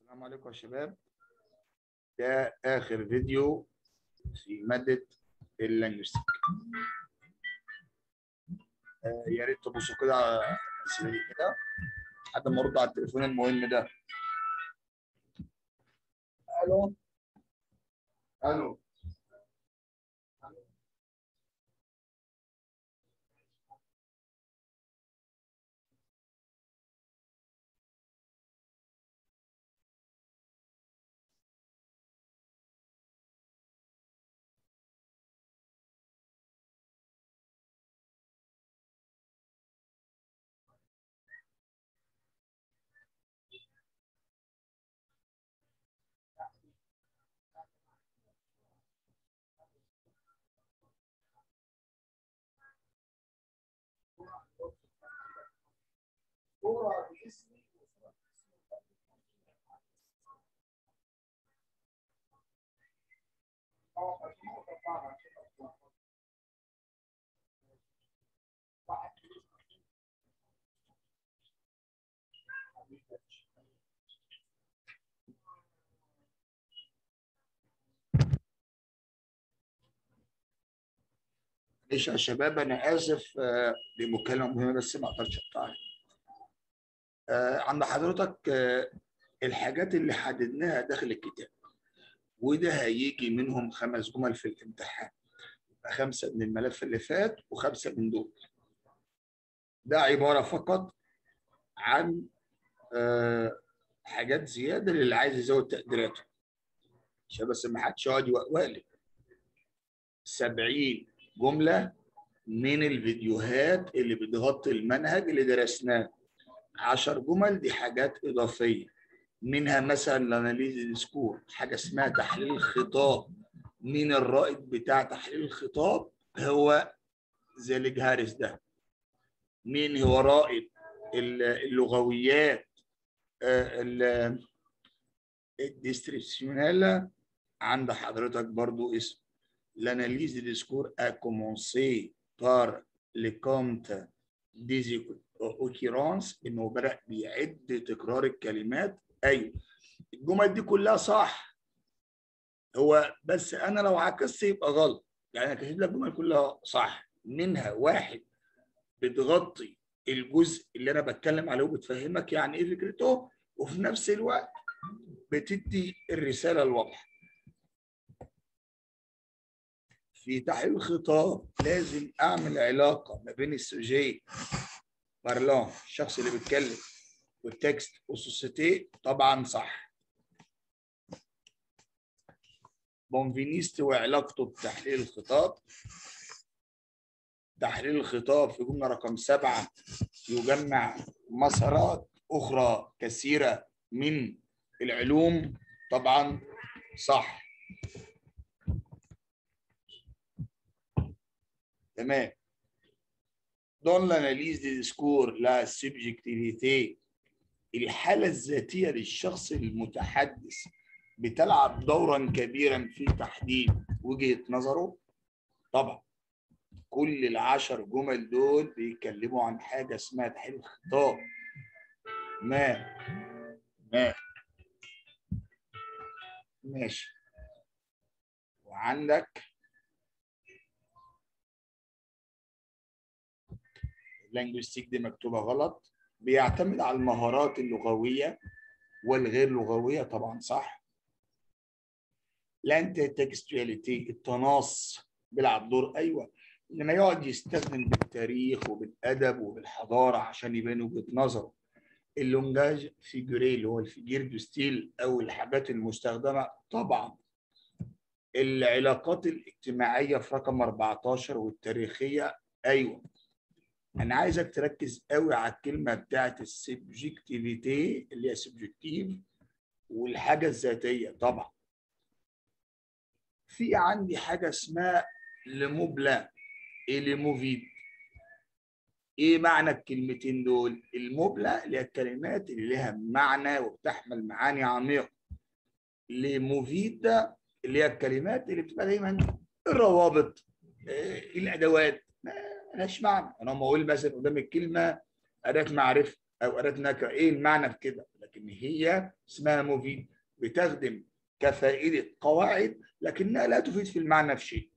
السلام عليكم يا شباب ده آخر فيديو في مادة اللانجوستيك آه يا ريت تبصوا كده على الأسئلة دي كده لحد ما أرد على التليفون المهم ده ألو ألو معلش يا شباب انا اسف آه، لمكالمه مهمه بس ما اقدرش اقطعها آه، عند حضرتك آه، الحاجات اللي حددناها داخل الكتاب وده هيجي منهم خمس جمل في الامتحان يبقى خمسه من الملف اللي فات وخمسه من دول ده عباره فقط عن آه، حاجات زياده للي عايز يزود تقديراته عشان بس ما حدش يقعد يوقلب 70 جمله من الفيديوهات اللي بتغطي المنهج اللي درسناه 10 جمل دي حاجات اضافيه منها مثلا الاناليز سكور حاجه اسمها تحليل الخطاب مين الرائد بتاع تحليل الخطاب هو زيليج هاريس ده مين هو رائد اللغويات الديستريبسيونيلا عند حضرتك برضو اسم l'analyse du discours a commencé par le compte des occurrences انه بدأ بيعد تكرار الكلمات ايوه الجمل دي كلها صح هو بس انا لو عكست يبقى غلط يعني انا كاتب لك الجمل كلها صح منها واحد بتغطي الجزء اللي انا بتكلم عليه وبتفهمك يعني ايه فكرته وفي نفس الوقت بتدي الرساله الواضحه في تحليل الخطاب لازم اعمل علاقه ما بين السوجي بارلون الشخص اللي بيتكلم والتكست والسوسيتي طبعا صح بونفينيست وعلاقته بتحليل الخطاب تحليل الخطاب في جمله رقم سبعه يجمع مسارات اخرى كثيره من العلوم طبعا صح تمام dans l'analyse des discours la subjectivité الحالة الذاتية للشخص المتحدث بتلعب دورا كبيرا في تحديد وجهة نظره طبعا كل العشر جمل دول بيتكلموا عن حاجة اسمها تحليل الخطاب ما ما ماشي وعندك اللانجوستيك دي مكتوبه غلط بيعتمد على المهارات اللغويه والغير لغويه طبعا صح الانتي تكستواليتي التناص بيلعب دور ايوه انما يقعد يستخدم بالتاريخ وبالادب وبالحضاره عشان يبين وجهه نظره اللونجاج فيجوري اللي هو الفيجير دو ستيل او الحاجات المستخدمه طبعا العلاقات الاجتماعيه في رقم 14 والتاريخيه ايوه انا عايزك تركز قوي على الكلمه بتاعت السبجكتيفيتي اللي هي سبجكتيف والحاجه الذاتيه طبعا في عندي حاجه اسمها لموبلا ليموفيد ايه معنى الكلمتين دول الموبلا اللي هي الكلمات اللي لها معنى وبتحمل معاني عميقه ليموفيد ده اللي هي الكلمات اللي بتبقى دايما الروابط الادوات ملهاش معنى انا لما اقول مثلا قدام الكلمه اداه معرفه او اردت نكره ايه المعنى في كده لكن هي اسمها مفيد بتخدم كفائده قواعد لكنها لا تفيد في المعنى في شيء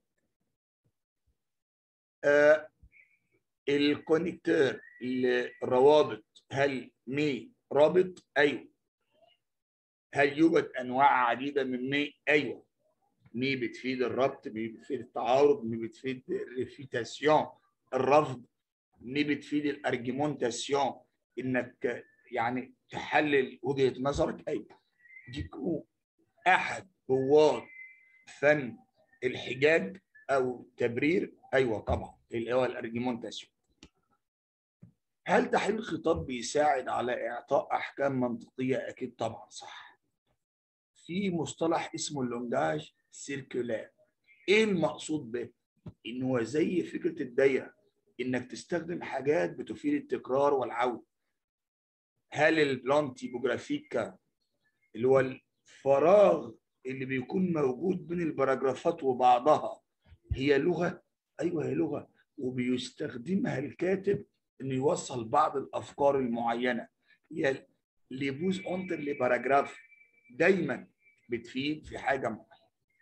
آه الكونكتور الروابط هل مي رابط ايوه هل يوجد انواع عديده من مي ايوه مي بتفيد الربط مي بتفيد التعارض مي بتفيد الريفيتاسيون الرفض مي بتفيد الارجيمونتاسيون انك يعني تحلل وجهه نظرك ايوه دي تكون احد رواد فن الحجاج او تبرير ايوه طبعا اللي هو الارجيمونتاسيون هل تحليل الخطاب بيساعد على اعطاء احكام منطقيه اكيد طبعا صح في مصطلح اسمه اللونجاج سيركولار ايه المقصود به ان هو زي فكره الدايره انك تستخدم حاجات بتفيد التكرار والعوده هل البلان تيبوغرافيكا اللي هو الفراغ اللي بيكون موجود بين البراجرافات وبعضها هي لغه ايوه هي لغه وبيستخدمها الكاتب انه يوصل بعض الافكار المعينه هي ليبوز اونتر لي باراجراف دايما بتفيد في حاجه معينه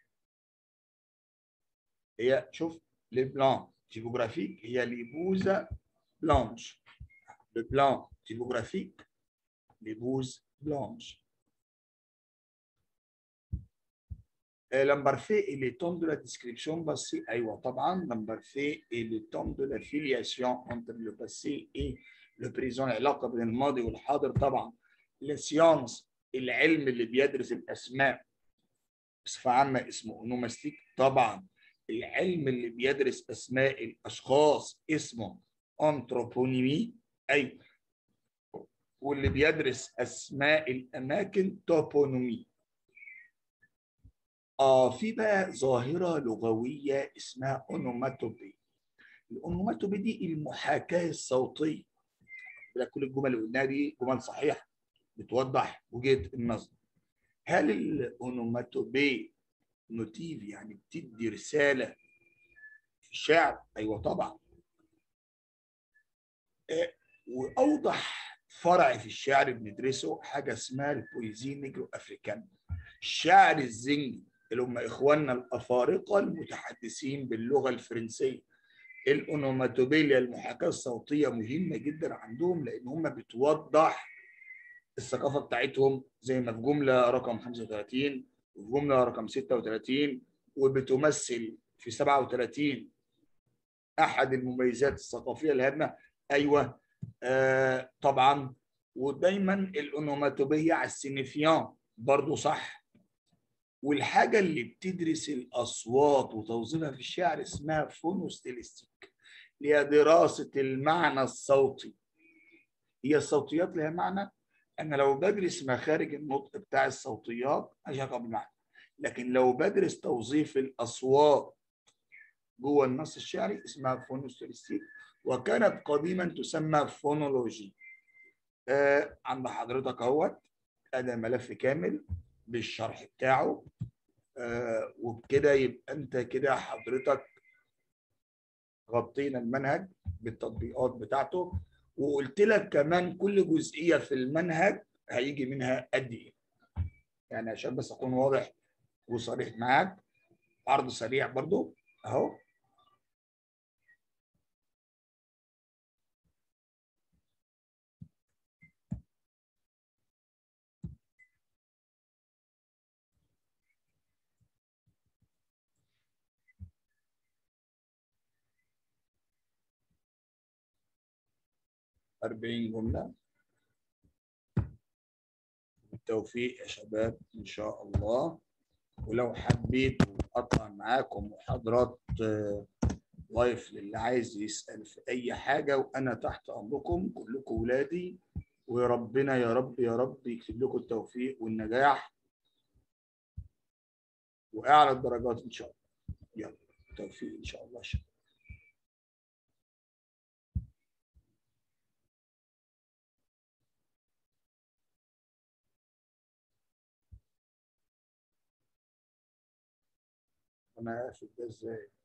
هي شوف لي بلان تيبوغرافيك هي ليبوزا بلانش لو بلان تيبوغرافيك ليبوز بلانش L'imparfait et les temps de la description passée, أيوة طبعا l'imparfait et les temps de la filiation entre le passé et le présent العلاقة بين الماضي والحاضر طبعا السيانس العلم اللي بيدرس الأسماء بصفة عامة اسمه أونوماستيك طبعا العلم اللي بيدرس أسماء الأشخاص اسمه أنثروبونيمي أيوة واللي بيدرس أسماء الأماكن توبونومي آه في بقى ظاهرة لغوية اسمها أونوماتوبي الأونوماتوبي دي المحاكاة الصوتية ده كل الجمل اللي قلناها دي جمل صحيحة بتوضح وجهة النظر هل الأونوماتوبي نوتيف يعني بتدي رسالة في الشعر؟ أيوة طبعا آه وأوضح فرع في الشعر بندرسه حاجة اسمها البويزي نيجرو أفريكان الشعر الزنجي اللي هم اخواننا الافارقه المتحدثين باللغه الفرنسيه الاونوماتوبيليا المحاكاه الصوتيه مهمه جدا عندهم لان هم بتوضح الثقافه بتاعتهم زي ما في جمله رقم 35 وفي جمله رقم 36 وبتمثل في 37 احد المميزات الثقافيه الهامه ايوه آه طبعا ودايما الاونوماتوبيه على السينيفيان برضه صح والحاجة اللي بتدرس الأصوات وتوظيفها في الشعر اسمها فونوستيلستيك اللي هي دراسة المعنى الصوتي هي الصوتيات لها معنى أنا لو بدرس مخارج النطق بتاع الصوتيات هشغل بالمعنى لكن لو بدرس توظيف الأصوات جوه النص الشعري اسمها فونوستيلستيك وكانت قديما تسمى فونولوجي آه عند حضرتك اهوت ادي ملف كامل بالشرح بتاعه آه وبكده يبقى انت كده حضرتك غطينا المنهج بالتطبيقات بتاعته وقلت لك كمان كل جزئيه في المنهج هيجي منها قد ايه يعني عشان بس اكون واضح وصريح معاك عرض سريع برضو اهو أربعين جملة بالتوفيق يا شباب إن شاء الله ولو حبيت أطلع معاكم محاضرات لايف للي عايز يسأل في أي حاجة وأنا تحت أمركم كلكم ولادي وربنا يا رب يا رب يكتب لكم التوفيق والنجاح وأعلى الدرجات إن شاء الله يلا التوفيق إن شاء الله شكرا انا هقفل ده ازاي